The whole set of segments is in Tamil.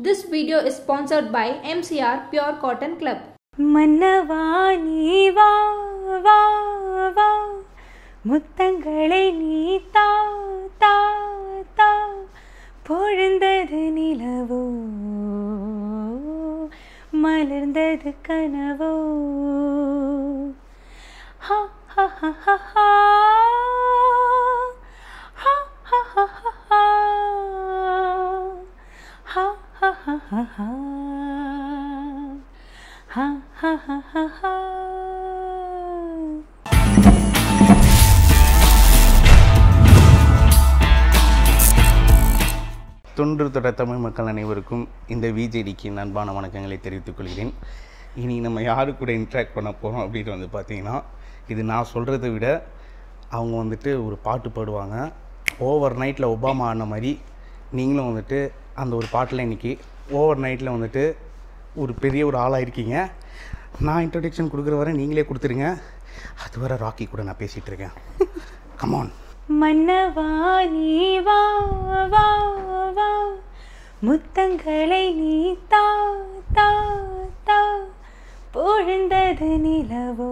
This video is sponsored by MCR Pure Cotton Club. மன்னவா நீ வா வா வா முத்தங்களை நீ தா தா தா பொழுந்தது நிலவோ மலர்ந்தது கனவோ ஹா ஹா ஹா ஹா ஹா ஹா ஹா ஹா ஹா ஹா ஹா ஹா ஹா ஹா ஹா Ha ha ha ha ha. தொன்று தொட தமிழ் மக்கள் அனைவருக்கும் இந்த விஜேடிக்கு அன்பான வணக்கங்களை தெரிவித்துக் கொள்கிறேன் இனி நம்ம யாரு கூட இன்ட்ராக்ட் பண்ண போகிறோம் அப்படின்னு வந்து பார்த்தீங்கன்னா இது நான் சொல்கிறத விட அவங்க வந்துட்டு ஒரு பாட்டு பாடுவாங்க ஓவர் நைட்டில் ஒபாமா ஆன மாதிரி நீங்களும் வந்துட்டு அந்த ஒரு பாட்டில் இன்றைக்கி ஓவர் நைட்டில் வந்துட்டு ஒரு பெரிய ஒரு ஆளாக இருக்கீங்க நான் இன்ட்ரடக்ஷன் கொடுக்குற வரை நீங்களே கொடுத்துருங்க அது வரை ராக்கி கூட நான் பேசிகிட்டு இருக்கேன் கமான் மன்னவா நீ வா வா வா முத்தங்களை நீ தா தா தா பொழுந்தது நிலவோ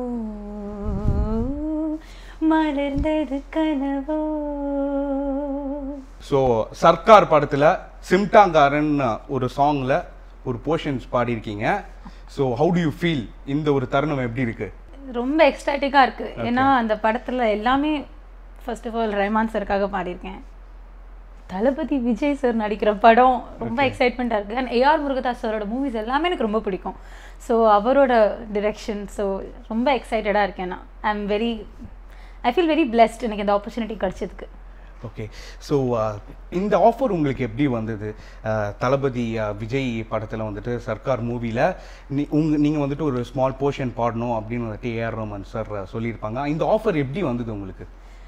மலர்ந்தது கனவோ ஸோ சர்க்கார் படத்தில் சிம்டாங்காரன் ஒரு சாங்கில் ஒரு போர்ஷன்ஸ் பாடியிருக்கீங்க so how do you feel இந்த ஒரு தருணம் எப்படி இருக்கு ரொம்ப எக்ஸ்டாட்டிக்காக இருக்குது ஏன்னா அந்த படத்தில் எல்லாமே ஃபர்ஸ்ட் ஆஃப் ஆல் ரஹ்மான் சருக்காக பாடியிருக்கேன் தளபதி விஜய் சார் நடிக்கிற படம் ரொம்ப எக்ஸைட்மெண்ட்டாக இருக்குது அண்ட் ஏஆர் முருகதாஸ் சாரோட மூவிஸ் எல்லாமே எனக்கு ரொம்ப பிடிக்கும் ஸோ அவரோட டிரெக்ஷன் ஸோ ரொம்ப எக்ஸைட்டடாக இருக்கேன் நான் I am very I feel very blessed எனக்கு இந்த ஆப்பர்ச்சுனிட்டி கிடச்சதுக்கு ஓகே ஸோ இந்த ஆஃபர் உங்களுக்கு எப்படி வந்தது அஹ், தளபதி அஹ், விஜய் படத்தில் வந்துட்டு சர்க்கார் மூவியில் நீ உங்க நீங்கள் வந்துட்டு ஒரு ஸ்மால் போர்ஷன் பாடணும் அப்படின்னு வந்துட்டு ஏஆர் ரோமன் சார் சொல்லியிருப்பாங்க இந்த ஆஃபர் எப்படி வந்தது உங்களுக்கு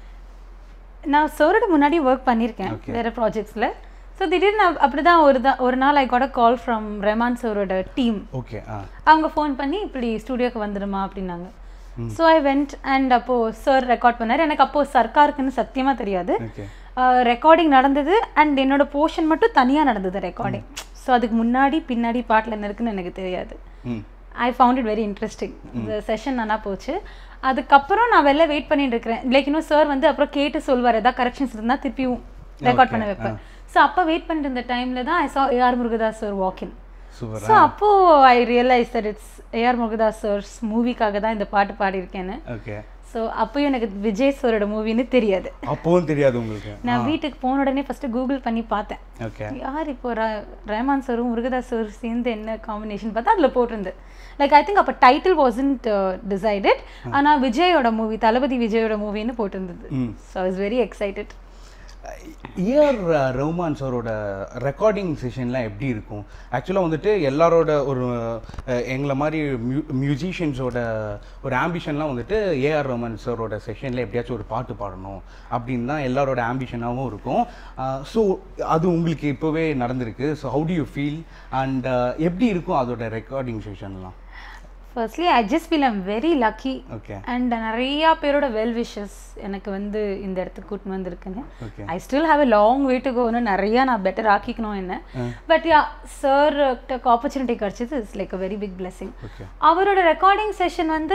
நான் சாரோட முன்னாடி ஒர்க் பண்ணியிருக்கேன் Okay. வேறு ப்ராஜெக்ட்ஸில் ஸோ திடீர்னு அப்ப- அப்படிதான் ஒரு தான் ஒரு நாள் I got call from Rahman சாரோட டீம் ஓகே ஆ அவங்க ஃபோன் பண்ணி இப்படி ஸ்டூடியோக்கு வந்துடுமா அப்படின்னாங்க ஸோ ஐ வெண்ட் அண்ட் அப்போது சார் ரெக்கார்ட் பண்ணார் எனக்கு அப்போது சர்க்காருக்குன்னு சத்தியமாக தெரியாது ஓகே ரெக்கார்டிங் நடந்தது அண்ட் என்னோட போர்ஷன் மட்டும் தனியாக நடந்தது ரெக்கார்டிங் ஸோ அதுக்கு முன்னாடி பின்னாடி பாட்டில் என்ன இருக்குன்னு எனக்கு தெரியாது hmm I found it very interesting இந்த செஷன் நல்லா போச்சு அதுக்கப்புறம் நான் வெளில வெயிட் பண்ணிட்டு இருக்கிறேன் லைக் இன்னும் சார் வந்து அப்புறம் கேட்டு சொல்வார் ஏதாவது கரெக்ஷன்ஸ் இருந்தால் திருப்பியும் ரெக்கார்ட் பண்ண வைப்பேன் ஸோ அப்போ வெயிட் பண்ணிட்டு இருந்த டைமில் தான் I saw AR Murugadoss sir walking super so அப்போ I realise that it's AR Murugadoss sir's மூவிக்காக தான் இந்த பாட்டு பாடியிருக்கேன்னு ஓகே ஸோ அப்போயும் எனக்கு விஜய் சாரோட மூவின்னு தெரியாது அப்போவும் தெரியாது உங்களுக்கு நான் வீட்டுக்கு போன உடனே ஃபர்ஸ்ட் கூகுள் பண்ணி பார்த்தேன் ஓகே யார் இப்போ ர- ரஹ்மான் சாரும் முருகதாஸ் சாரும் சேர்ந்து என்ன காம்பினேஷன் பார்த்தா அதில் போட்டிருந்து லைக் ஐ திங்க் அப்போ டைட்டில் வாசன்ட் டிசைடட் ஆனால் விஜயோட மூவி தளபதி விஜயோட மூவின்னு போட்டிருந்தது hmm. So I was very excited AR Rahman சாரோட ரெக்கார்டிங் செஷன்லாம் எப்படி இருக்கும் ஆக்சுவலாக வந்துட்டு எல்லாரோட ஒரு அஹ், எங்களை மாதிரி மியூ மியூசிஷியன்ஸோட ஒரு ஆம்பிஷன்லாம் வந்துட்டு ஏஆர் ரஹ்மான் சாரோட செஷனில் எப்படியாச்சும் ஒரு பாட்டு பாடணும் அப்படின்னு தான் எல்லாரோட ஆம்பிஷனாகவும் இருக்கும் ஸோ அது உங்களுக்கு இப்போவே நடந்திருக்கு so how do you feel and எப்படி இருக்கும் அதோட ரெக்கார்டிங் செஷன்லாம் firstly I just feel I'm very lucky okay and நிறையா பேரோட வெல் விஷஸ் எனக்கு வந்து இந்த இடத்துக்கு கூட்டின்னு வந்திருக்குன்னு okay I still have a long way to கோன்னு நிறையா நான் பெட்டர் ஆக்கிக்கணும் என்ன பட் யா சார் ஆப்பர்ச்சுனிட்டி கிடச்சது it's like a very big blessing okay அவரோட ரெக்கார்டிங் செஷன் வந்து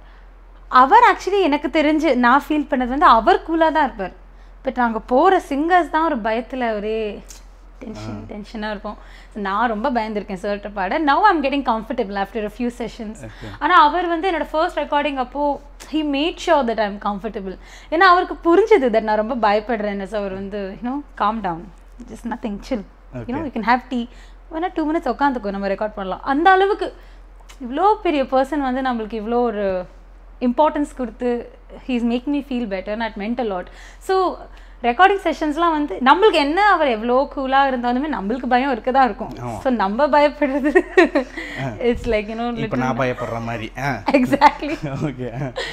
அவர் ஆக்சுவலி எனக்கு தெரிஞ்சு நான் ஃபீல் பண்ணது வந்து அவர் கூலாக தான் இருப்பார் பட் நாங்கள் போகிற சிங்கர்ஸ் தான் ஒரு பயத்தில் ஒரே டென்ஷன் டென்ஷனாக இருக்கும் So, நான் ரொம்ப பயந்துருக்கேன் சார்கிட்ட பாட now I'm getting comfortable after a few sessions ஆனால் அவர் வந்து என்னோட ஃபர்ஸ்ட் ரெக்கார்டிங் அப்போது he made sure that I'm comfortable ஏன்னா அவருக்கு புரிஞ்சுது தட் நான் ரொம்ப பயப்படுறேன் ஸோ அவர் வந்து you know calm down just nothing chill you know you can have tea வேணா டூ மினிட்ஸ் உட்காந்துக்கோ நம்ம ரெக்கார்ட் பண்ணலாம் அந்த அளவுக்கு இவ்வளோ பெரிய பர்சன் வந்து நம்மளுக்கு இவ்வளோ ஒரு இம்பார்ட்டன்ஸ் கொடுத்து he's make me feel better not mental lot so recording செஷன்ஸ்லாம் வந்து நம்மளுக்கு என்ன அவர் எவ்வளோ கூலாக இருந்தாலுமே நம்மளுக்கு பயம் இருக்க தான் இருக்கும் ஸோ நம்ம பயப்படுறது இட்ஸ் லைக் யூனோ இப்போ நான் பயப்படுற மாதிரி ஆ எக்ஸாக்ட்லி ஓகே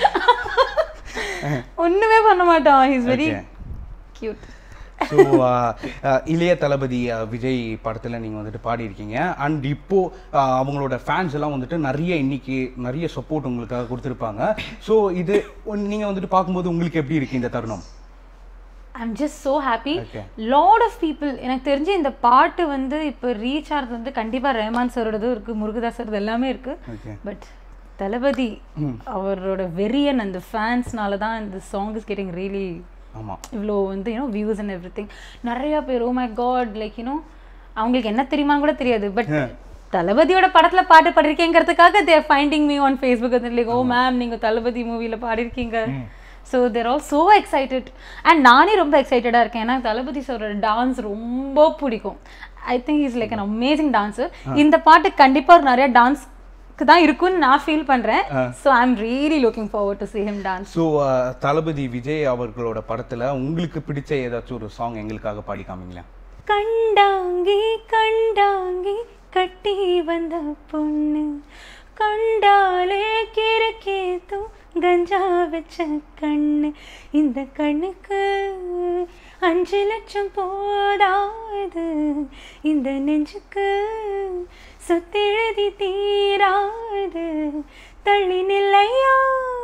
ஒன்றுமே பண்ண மாட்டான் he's very Okay. Cute so இளைய தளபதி uh, விஜய் படத்தில் நீங்கள் வந்துட்டு பாடியிருக்கீங்க அண்ட் இப்போ uh, அவங்களோட ஃபேன்ஸ் எல்லாம் வந்துட்டு நிறைய இன்னைக்கு நிறைய சப்போர்ட் உங்களுக்காக கொடுத்துருப்பாங்க ஸோ இது நீங்கள் வந்துட்டு பார்க்கும்போது உங்களுக்கு எப்படி இருக்கு இந்த தருணம் I'm just so happy Okay. Lot of people எனக்கு தெரிஞ்சு இந்த பாட்டு வந்து இப்போ ரீச் ஆகிறது வந்து கண்டிப்பாக ரஹ்மான் சாரோடதும் இருக்குது முருகதாஸ் சாரோட எல்லாமே இருக்குது ஓகே பட் தளபதி அவரோட வெரியன் அந்த ஃபேன்ஸ்னால தான் இந்த சாங் இஸ் கெட்டிங் ரியலி ஆமாம் இவ்வளோ வந்து you know views and everything நிறையா பேர் oh my God like you know அவங்களுக்கு என்ன தெரியுமான்னு கூட தெரியாது பட் தளபதியோட படத்துல பாட்டு பாடிருக்கேங்கிறதுக்காக they're finding me on Facebook வந்து லைக் ஓ மேம் நீங்க தளபதி மூவில பாடிருக்கீங்க so they're all so excited and நானே ரொம்ப எக்ஸைட்டடாக இருக்கேன் ஏன்னா தளபதி சாரோட டான்ஸ் ரொம்ப பிடிக்கும் I think is like an amazing dancer இந்த பாட்டு கண்டிப்பாக ஒரு நிறைய டான்ஸ்க்கு தான் இருக்கும்னு நான் ஃபீல் பண்ணுறேன் so I am really looking forward to see him dance so Thalapathy Vijay அவர்களோட படத்துல உங்களுக்கு பிடிச்ச ஏதாச்சும் ஒரு சாங் எங்களுக்காக பாடி காமிங்களேன் கண்டாங்கி கண்டாங்கி கட்டி வந்த பொண்ணு கண்டாலே கிறுக்கேத்தும் கஞ்சா வச்ச கண்ணு இந்த கண்ணுக்கு அஞ்சு லட்சம் போதாது இந்த நெஞ்சுக்கு சுத்தெழுதி தீராது தள்ளி நில்லையா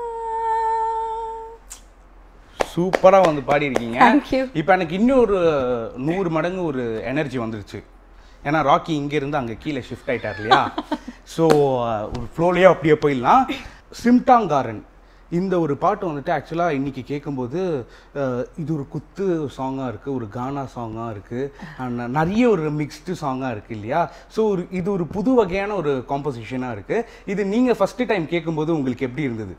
சூப்பரா வந்து பாடியிருக்கீங்க Thank you. இப்போ எனக்கு இன்னொரு நூறு மடங்கு ஒரு எனர்ஜி வந்துருச்சு ஏன்னா ராக்கி இங்க இருந்து அங்க கீழே ஷிஃப்ட் ஆயிட்டார் இல்லையா ஸோ ஒரு ஃப்ளோலயே அப்படியே போயிடலாம் சிம்டாங்காரன் இந்த ஒரு பாட்டு வந்துட்டு ஆக்சுவலாக இன்னைக்கு கேட்கும்போது அஹ், இது ஒரு குத்து சாங்காக இருக்குது ஒரு கானா சாங்காக இருக்குது நிறைய ஒரு மிக்ஸ்டு சாங்காக இருக்குது இல்லையா ஸோ ஒரு இது ஒரு புது வகையான ஒரு காம்போசிஷனாக இருக்குது இது நீங்கள் ஃபஸ்ட்டு டைம் கேட்கும்போது உங்களுக்கு எப்படி இருந்தது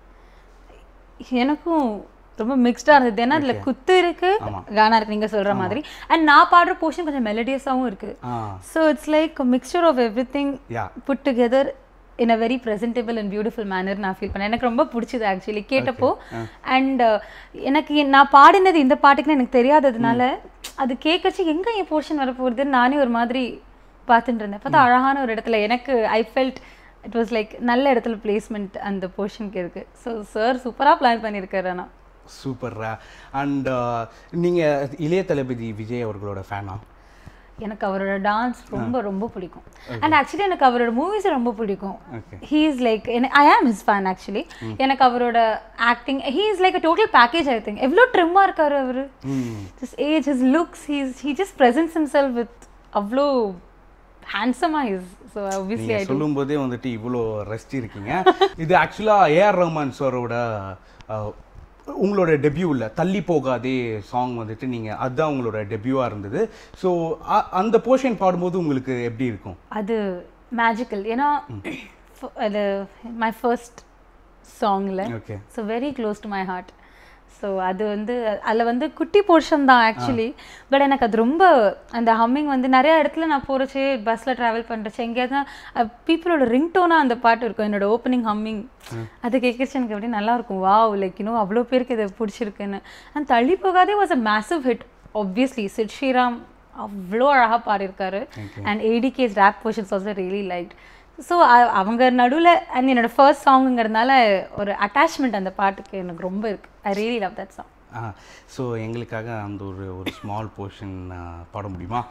எனக்கும் ரொம்ப மிக்ஸ்டாக இருந்தது ஏன்னா அதில் குத்து இருக்கு ஆமா. கானா இருக்கு நீங்க சொல்ற மாதிரி அண்ட் நான் பாடுற போர்ஷன் கொஞ்சம் மெலடியஸாகவும் இருக்கு ah so it's like mixture of everything yeah put together in a very presentable and beautiful manner நான் ஃபீல் பண்ணேன் எனக்கு ரொம்ப பிடிச்சது ஆக்சுவலி கேட்டப்போ அண்ட் எனக்கு என்- நான் பாடினது இந்த பாட்டுக்குன்னு எனக்கு தெரியாததுனால அது கேட்கச்சு எங்கே என் போர்ஷன் வரப்போகுதுன்னு நானே ஒரு மாதிரி பார்த்துட்டு இருந்தேன் பார்த்தா அழகான ஒரு இடத்துல எனக்கு I felt it was like நல்ல இடத்துல பிளேஸ்மெண்ட் அந்த போர்ஷனுக்கு இருக்கு ஸோ சார் சூப்பராக பிளான் பண்ணியிருக்காரு ஆனால் சூப்பர்ரா அண்ட் நீங்கள் இளைய தளபதி விஜய் அவர்களோட ஃபேனா எனக்கு அவரோட டான்ஸ் ரொம்ப ரொம்ப பிடிக்கும் அண்ட் ஆக்சுவலி எனக்கு அவரோட மூவிஸ் ரொம்ப பிடிக்கும் okay he is like I am his fan actually எனக்கு அவரோட acting he is like a total package I think எவ்வளோ ட்ரிம்மாக இருக்காரு அவர் hmm his age his looks he's he just presence himself with அவ்வளோ ஹேண்ட்ஸமாக இஸ் ஸோ obviously நீங்க ஐ do சொல்லும் போதே வந்துட்டு இவ்வளோ ரசிச்சு இருக்கீங்க இது ஆக்சுவலாக ஏஆர் ரஹ்மான் சாரோட அஹ், உங்களோட டெபியூவில் தள்ளி போகாதே சாங் வந்துட்டு நீங்கள் அதுதான் உங்களோட டெபியூவாக இருந்தது ஸோ அந்த போர்ஷன் பாடும்போது உங்களுக்கு எப்படி இருக்கும் அது மேஜிக்கல் ஏன்னா ஃப- அது மை ஃபர்ஸ்ட் சாங்கில் okay so very close to my heart so அது வந்து அதில் வந்து குட்டி போர்ஷன் தான் ஆக்சுவலி பட் எனக்கு அது ரொம்ப அந்த ஹம்மிங் வந்து நிறைய இடத்துல நான் போகிறச்சே பஸ்ஸில் ட்ராவல் பண்ணுறச்சு எங்கேயாவது பீப்புளோட ரிங்டோனாக அந்த பாட்டு இருக்கும் என்னோட ஓப்பனிங் ஹம்மிங் அது கேட்கறச்சு எனக்கு அப்படியே நல்லா இருக்கும் வாவ் லைக் இன்னும் அவ்வளோ பேருக்கு இதை பிடிச்சிருக்குன்னு and Thalli Pogathey was a massive hit obviously Sid Sriram அவ்வளோ அழகாக பாடியிருக்காரு and ADK's rap portions also really like so அவங்க நடுவில் அண்ட் என்னோட ஃபர்ஸ்ட் சாங்குங்கிறதுனால ஒரு அட்டாச்மெண்ட் அந்த பாட்டுக்கு எனக்கு ரொம்ப இருக்கு I really love that song ah so எங்களுக்காக அந்த ஒரு ஒரு ஸ்மால் போர்ஷன் பாட முடியுமா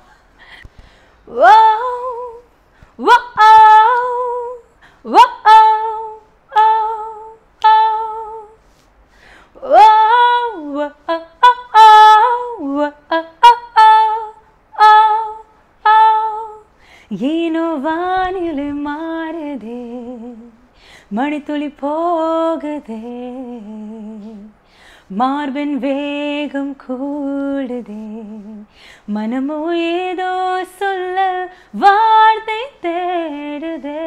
ஏனோ வானிலை மாறுதே மணித்துளி போகுதே மார்பின் வேகம் கூடுதே மனமோ ஏதோ சொல்ல வார்த்தை தேடுதே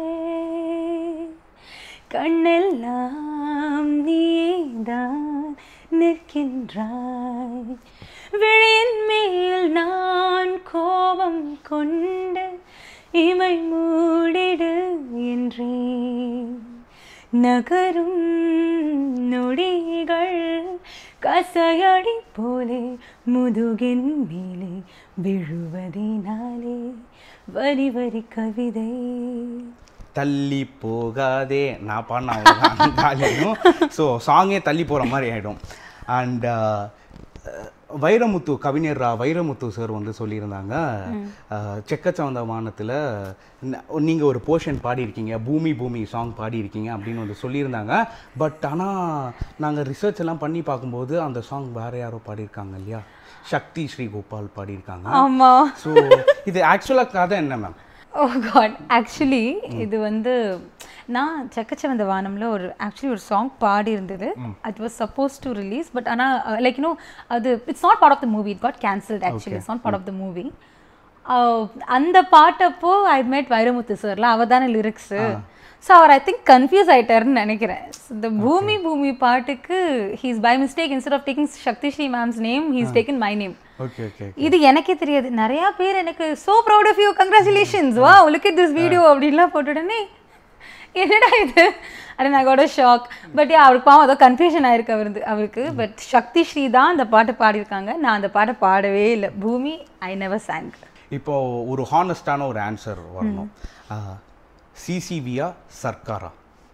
கண்ணெல்லாம் நீதான் நிற்கின்றாய் விழியின் மேல் நான் கோபம் கொண்டு இமை மூடிடு என்றேன் நகரும் நொடிகள் கசையடி போலே முதுகின் மேலே விழுவதினாலே வரி வரி கவிதை தள்ளி போகாதே நான் பாடின அவ்வளோதான் ஸோ சாங்கே தள்ளி போகிற மாதிரி ஆகிடும் அண்ட் வைரமுத்து கவிஞர் ரா வைரமுத்து சார் வந்து சொல்லியிருந்தாங்க அஹ், செக்கச்சவந்த வானத்தில் நீங்கள் ஒரு போர்ஷன் பாடியிருக்கீங்க பூமி பூமி சாங் பாடியிருக்கீங்க அப்படின்னு வந்து சொல்லியிருந்தாங்க பட் ஆனால் நாங்கள் ரிசர்ச் எல்லாம் பண்ணி பார்க்கும்போது அந்த சாங் வேற யாரோ பாடியிருக்காங்க இல்லையா சக்தி ஸ்ரீ கோபால் பாடியிருக்காங்க ஆமா ஸோ இது ஆக்சுவலாக கதை என்ன மேம் ஓ காட் ஆக்சுவலி இது வந்து நான் சக்கச்சவந்த வானம்ல ஒரு ஆக்சுவலி ஒரு சாங் பாடி இருந்தது it was suppose to release but ஆனால் லைக் யூனோ அது it's not part of the movie it got cancelled actually it's not part of the movie அந்த பாட்டப்போ ஐ மேட் வைரமுத்து சார்ல அவ தானே லிரிக்ஸு ஸோ அவர் ஐ திங்க் கன்ஃபியூஸ் ஆயிட்டாருன்னு நினைக்கிறேன் இந்த பூமி பூமி பாட்டுக்கு he's by mistake instead of taking Sakthi Sri ma'am's name he's taken my name okay okay இது எனக்கே தெரியாது நிறைய பேர் எனக்கு so proud of you congratulations வா லுக் இட் திஸ் வீடியோ அப்படின்லாம் போட்ட உடனே என்னடா இது அது நான் கூட ஷாக் பட் அவருக்கு பாவம் ஏதோ கன்ஃபியூஷன் ஆயிருக்கு அவருக்கு அவருக்கு பட் சக்தி ஸ்ரீ தான் அந்த பாட்டை பாடியிருக்காங்க நான் அந்த பாட்டை பாடவே இல்லை பூமி ஐ நெவர் sang இப்போ ஒரு ஹானஸ்டான ஒரு ஆன்சர் வரணும் சிசிவியா சர்க்காரா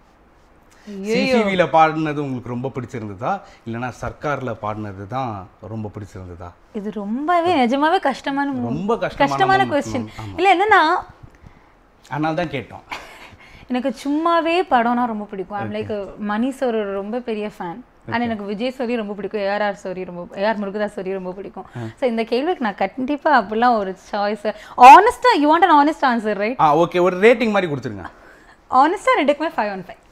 சிசிவியில் பாடினது உங்களுக்கு ரொம்ப பிடிச்சிருந்ததா இல்லைன்னா சர்க்கார்ல பாடினது தான் ரொம்ப பிடிச்சிருந்ததா இது ரொம்பவே நிஜமாவே கஷ்டமான mo- ரொம்ப கஷ்டமான கஷ்டமான moment, கொஸ்டின் ஆமா. இல்லை என்னன்னா அதனால தான் கேட்டோம் எனக்கு சும்மாவே படம்னா ரொம்ப பிடிக்கும் ஐம் லைக் மணி சார் ரொம்ப பெரிய ஃபேன் அண்ட் எனக்கு விஜய் சோரி ரொம்ப பிடிக்கும் ஏஆர்ஆர் சோரி ரொம்ப ஏஆர் முருகதாஸ் சோரி ரொம்ப பிடிக்கும் ஸோ இந்த கேள்விக்கு நான் கண்டிப்பா அப்படிலாம் ஒரு சாய்ஸ் ஆனஸ்டா you want an honest answer right ah okay ஒரு ரேட்டிங் மாதிரி கொடுத்துருங்க ஆனஸ்டா ரெண்டுக்குமே ஃபைவ் ஒன் ஃபைவ்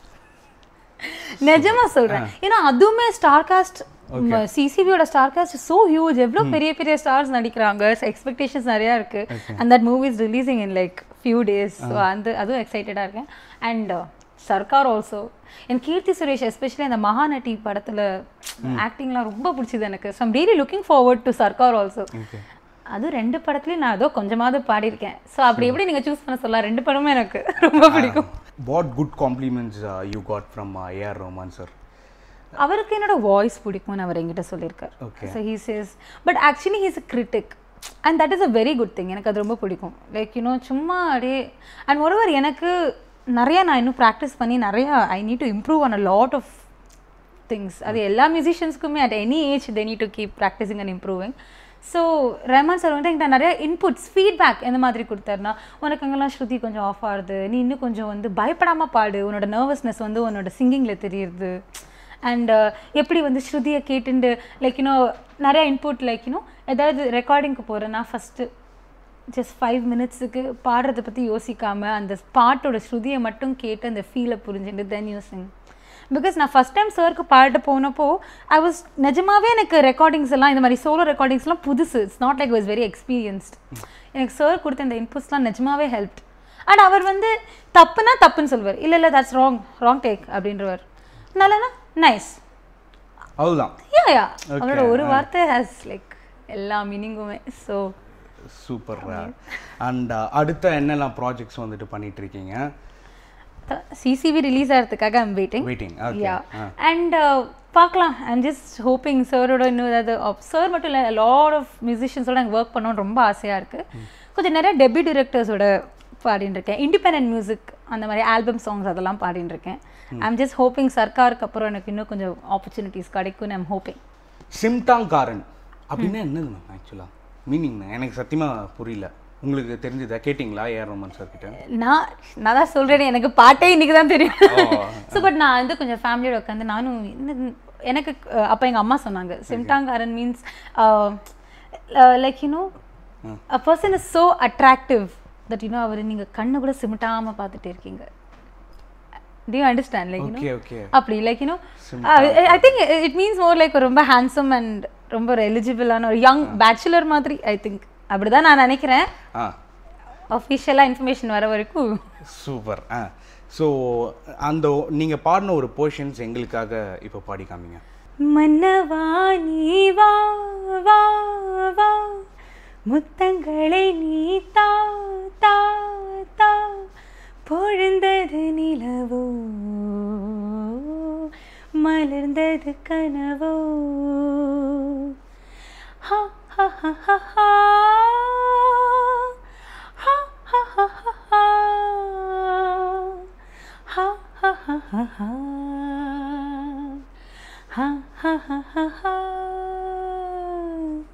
நிஜமா சொல்றேன் ஏன்னா அதுவுமே star cast சிசிபியோட star cast so huge எவ்வளோ பெரிய பெரிய ஸ்டார்ஸ் நடிக்கிறாங்க எக்ஸ்பெக்டேஷன்ஸ் நிறையா இருக்கு and that movie is releasing in like few days so அந்த அதுவும் எக்ஸைட்டடாக இருக்கேன் and Sarkar also N Keerthi Suresh especially அந்த மகாநட்டி படத்துல ஆக்டிங்லாம் ரொம்ப பிடிச்சது எனக்கு so I'm really looking forward to Sarkar also அதுவும் ரெண்டு படத்துலயும் நான் ஏதோ கொஞ்சமாவது பாடியிருக்கேன் ஸோ அப்படி எப்படி நீங்க சூஸ் பண்ண சொல்லலாம் ரெண்டு படமும் எனக்கு ரொம்ப பிடிக்கும் what good compliments you got from AR Rahman sir அவருக்கு என்னோட வாய்ஸ் பிடிக்கும்னு அவர் என்கிட்ட சொல்லியிருக்கார் Okay. So he says but actually he's a critic and that is a very good thing எனக்கு அது ரொம்ப பிடிக்கும் லைக் யூனோ சும்மா அப்படியே அண்ட் ஒருவர் எனக்கு நிறையா நான் இன்னும் ப்ராக்டிஸ் பண்ணி நிறையா I need to improve on a lot of things அது எல்லா மியூசிஷியன்ஸ்க்குமே at any age they need to keep practising and improving so Rahman sir வந்து என்கிட்ட நிறைய இன்புட்ஸ் ஃபீட்பேக் எந்த மாதிரி கொடுத்தாருன்னா உனக்கு அங்கெல்லாம் ஸ்ருதி கொஞ்சம் ஆஃப் ஆகுது நீ இன்னும் கொஞ்சம் வந்து பயப்படாமல் பாடு உன்னோட நர்வஸ்னஸ் வந்து உன்னோட சிங்கிங்கில் தெரியுது அண்ட் எப்படி வந்து ஸ்ருதியை கேட்டுண்டு லைக் யூனோ நிறையா இன்புட் லைக் யூனோ ஏதாவது ரெக்கார்டிங்க்கு போகிறேன்னா ஃபஸ்ட்டு ஜஸ்ட் ஃபைவ் மினிட்ஸுக்கு பாடுறதை பற்றி யோசிக்காமல் அந்த பாட்டோட ஸ்ருதியை மட்டும் கேட்டு அந்த ஃபீலை புரிஞ்சுட்டு தென் யூஸிங் பிகாஸ் நான் ஃபஸ்ட் டைம் சருக்கு பாட்டு போனப்போ ஐ வாஸ் நிஜமாவே எனக்கு ரெக்கார்டிங்ஸ் எல்லாம் இந்த மாதிரி சோலோ ரெக்கார்டிங்ஸ்லாம் புதுசு it's not like was very experienced எனக்கு சார் கொடுத்த இந்த இன்புட்ஸ்லாம் நிஜமாவே ஹெல்ப் அண்ட் அவர் வந்து தப்புனா தப்புன்னு சொல்வார் இல்லை இல்லை தட்ஸ் ராங் ராங் டேக் அப்படின்றவர் நல்லனா நைஸ் அதுதான் யா யா அவரோட ஒரு வார்த்தை ஹேஸ் லைக் எல்லா மீனிங்குமே ஸோ சூப்பர் அண்ட் அடுத்த என்னெல்லாம் ப்ராஜெக்ட்ஸ் வந்துட்டு பண்ணிட்டு இருக்கீங்க சிசிவி ரிலீஸ் ஆகிறதுக்காக I'm waiting waiting okay yeah and பார்க்கலாம் ஐம் ஜஸ்ட் ஹோப்பிங் சாரோட இன்னும் ஏதாவது சார் மட்டும் இல்லை லாட் ஆஃப் மியூசிஷியன்ஸோட எனக்கு ஒர்க் பண்ணணும்னு ரொம்ப ஆசையாக இருக்குது கொஞ்சம் நிறைய டெபி டிரெக்டர்ஸோட பாடின்னு இருக்கேன் இண்டிபெண்டன்ட் மியூசிக் அந்த மாதிரி ஆல்பம் சாங்ஸ் அதெல்லாம் பாடின்னு இருக்கேன் ஐம் ஜஸ்ட் ஹோப்பிங் சர்க்காருக்கு அப்புறம் எனக்கு இன்னும் கொஞ்சம் ஆப்பர்ச்சுனிட்டிஸ் கிடைக்கும்னு ஐம் ஹோப்பிங் சிம்டாங்காரன் அப்படின்னா என்னது மேம் ஆக்சுவலாக மீனிங் எனக்கு சத்தியமாக புரியல உங்களுக்கு தெரிஞ்சதா கேட்டிங்களா ஏஆர் ரோமன் சார் கிட்ட நான் நான் தான் சொல்கிறேன் எனக்கு பாட்டே இன்னைக்கு தான் தெரியும் ஸோ பட் நான் வந்து கொஞ்சம் ஃபேமிலியோட உட்காந்து நானும் என்ன- எனக்கு அஹ், அப்போ எங்கள் அம்மா சொன்னாங்க சிம்டாங்காரன் means like you know a person is so attractive that you know அவர் நீங்கள் கண்ணு கூட சிமிட்டாமல் பார்த்துட்டே இருக்கீங்க do you understand like okay okay அப்படி like you know I think it means more like ரொம்ப ஹேண்ட்ஸம் அண்ட் ரொம்ப எலிஜிபிளான ஒரு யங் பேச்சுலர் மாதிரி ஐ திங்க் அப்படிதான் நான் நினைக்கிறேன் ஆ அஃபிஷியலாக இன்ஃபர்மேஷன் வர வரைக்கும் சூப்பர் ஆ ஸோ அந்த நீங்கள் பாடின ஒரு போர்ஷன்ஸ் எங்களுக்காக இப்போ பாடி காமிங்க மன்னவா நீ வா வா வா முத்தங்களை நீ தா தா தா பொழுந்தது நிலவோ மலர்ந்தது கனவோ ஹா ஹா ஹா ஹா ஹா ஹா ஹா ஹா ஹா ஹா ha ha ha ha ha ha ha ha ha ha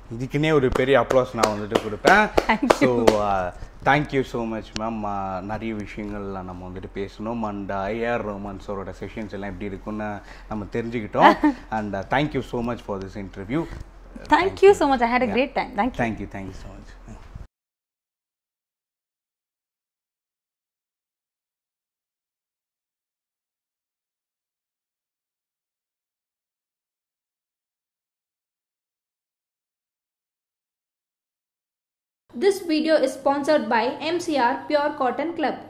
இதுக்குன்னே ஒரு பெரிய அப்ளாஸ் நான் வந்துட்டு கொடுப்பேன் so thank you so much ma'am நிறைய விஷயங்கள்லாம் நம்ம வந்துட்டு பேசணும் அண்ட் ஐஆர் ரோமன்ஸோட செஷன்ஸ் எல்லாம் எப்படி இருக்குன்னு நம்ம தெரிஞ்சுக்கிட்டோம் and thank you so much for this interview thank you so much I had a great time thank you thank you thank you so much This video is sponsored by MCR Pure Cotton Club.